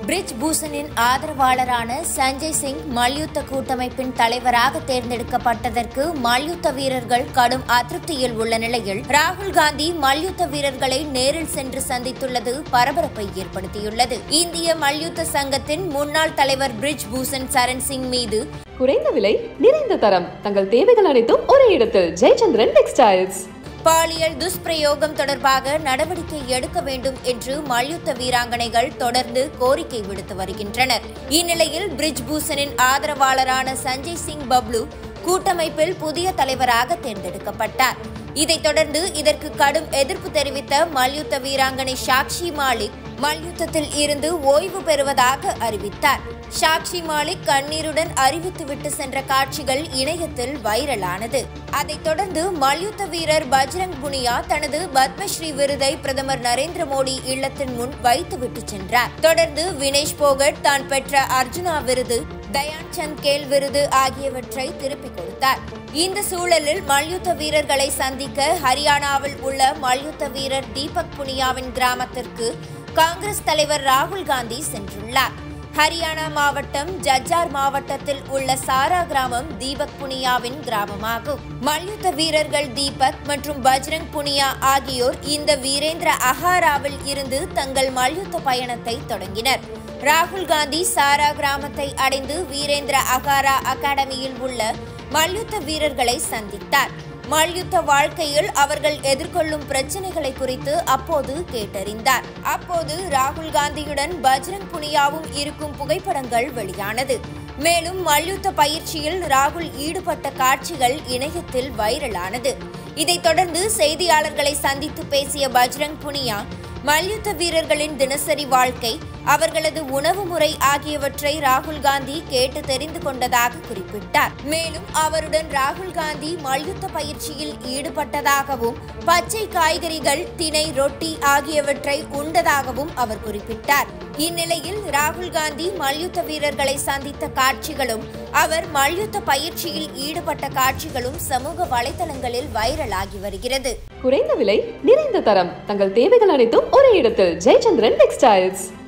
fridge பூஷனின் ஆதரவாளரான சஞ்சய் சிங் மல்யுத்த கூட்டமைப்பின் தலைவராக தேர்ந்தெடுக்கப்பட்டதற்கு மல்யுத்த வீரர்கள் கடும் அதிருப்தியில் உள்ள நிலையில் ராகுல் காந்தி மல்யுத்த வீரர்களை நேரில் சென்று சந்தித்துள்ளது பரபரப்பை ஏற்படுத்தியுள்ளது இந்திய மல்யுத்த சங்கத்தின் முன்னாள் தலைவர் பிரிஜ் பூஷன் சரண் சிங் மீது குறைந்த விலை நிறைந்த தரம் தங்கள் தேவைகள் அனைத்தும் ஒரே இடத்தில் ஜெயச்சந்திரன் டெக்ஸ்டைல்ஸ் பாலியல் துஷ்பிரயோகம் தொடர்பாக நடவடிக்கை எடுக்க வேண்டும் என்று மல்யுத்த வீராங்கனைகள் தொடர்ந்து கோரிக்கை விடுத்து வருகின்றனர் இந்நிலையில் பிரிஜ் பூஷனின் ஆதரவாளரான சஞ்சய் சிங் பப்ளு கூட்டமைப்பில் புதிய தலைவராக தேர்ந்தெடுக்கப்பட்டார் இதைத் தொடர்ந்து இதற்கு கடும் எதிர்ப்பு தெரிவித்த மல்யுத்த வீராங்கனை சாக்ஷி மாலிக் மல்யுத்தத்தில் இருந்து ஓய்வு பெறுவதாக அறிவித்தார் சாக்ஷி மாலிக் கண்ணீருடன் அறிவித்துவிட்டு சென்ற காட்சிகள் இணையத்தில் வைரலானது அதைத் தொடர்ந்து மல்யுத்த வீரர் பஜ்ரங் புனியா தனது பத்மஸ்ரீ விருதை பிரதமர் நரேந்திர மோடி இல்லத்தின் முன் வைத்துவிட்டு சென்றார் தொடர்ந்து வினேஷ் போகட் தான் பெற்ற அர்ஜுனா விருது தயான் சந்த் கேல் விருது ஆகியவற்றை திருப்பிக் கொடுத்தார் இந்த சூழலில் மல்யுத்த வீரர்களை சந்திக்க ஹரியானாவில் உள்ள மல்யுத்த வீரர் தீபக் புனியாவின் கிராமத்திற்கு காங்கிரஸ் தலைவர் ராகுல் காந்தி சென்றுள்ளார் ஹரியானா மாவட்டம் ஜஜ்ஜார் மாவட்டத்தில் உள்ள சாரா கிராமம் தீபக் புனியாவின் கிராமமாகும் மல்யுத்த வீரர்கள் தீபக் மற்றும் பஜ்ரங் புனியா ஆகியோர் இந்த வீரேந்திர அகாராவில் இருந்து தங்கள் மல்யுத்த பயணத்தை தொடங்கினர் ராகுல் காந்தி சாரா கிராமத்தை அடைந்து வீரேந்திர அகாரா அகாடமியில் உள்ள மல்யுத்த வீரர்களை சந்தித்தார் மல்யுத்த வாழ்க்கையில் அவர்கள் எதிர்கொள்ளும் பிரச்சனைகளை குறித்து அப்போது கேட்டறிந்தார் அப்போது ராகுல் காந்தியுடன் பஜ்ரங் புனியாவும் இருக்கும் புகைப்படங்கள் வெளியானது மேலும் மல்யுத்த பயிற்சியில் ராகுல் ஈடுபட்ட காட்சிகள் இணையத்தில் வைரலானது இதைத் தொடர்ந்து செய்தியாளர்களை சந்தித்து பேசிய பஜ்ரங் புனியா மல்யுத்த வீரர்களின் தினசரி வாழ்க்கை அவர்களது உணவு முறை ஆகியவற்றை ராகுல் காந்தி கேட்டு தெரிந்து கொண்டதாக குறிப்பிட்டார் மேலும் அவருடன் ராகுல் காந்தி மல்யுத்த பயிற்சியில் ஈடுபட்டதாகவும் பச்சை காய்கறிகள் திணை ரொட்டி ஆகியவற்றை உண்டதாகவும் அவர் குறிப்பிட்டார் இந்நிலையில் ராகுல் காந்தி மல்யுத்த வீரர்களை சந்தித்த காட்சிகளும் அவர் மல்யுத்த பயிற்சியில் ஈடுபட்ட காட்சிகளும் சமூக வலைதளங்களில் வைரலாகி வருகிறது குறைந்த விலை நிறைந்த தரம் தங்கள் தேவைகள் அனைத்தும் ஒரே இடத்தில் ஜெயச்சந்திரன் டெக்ஸ்டைல்ஸ்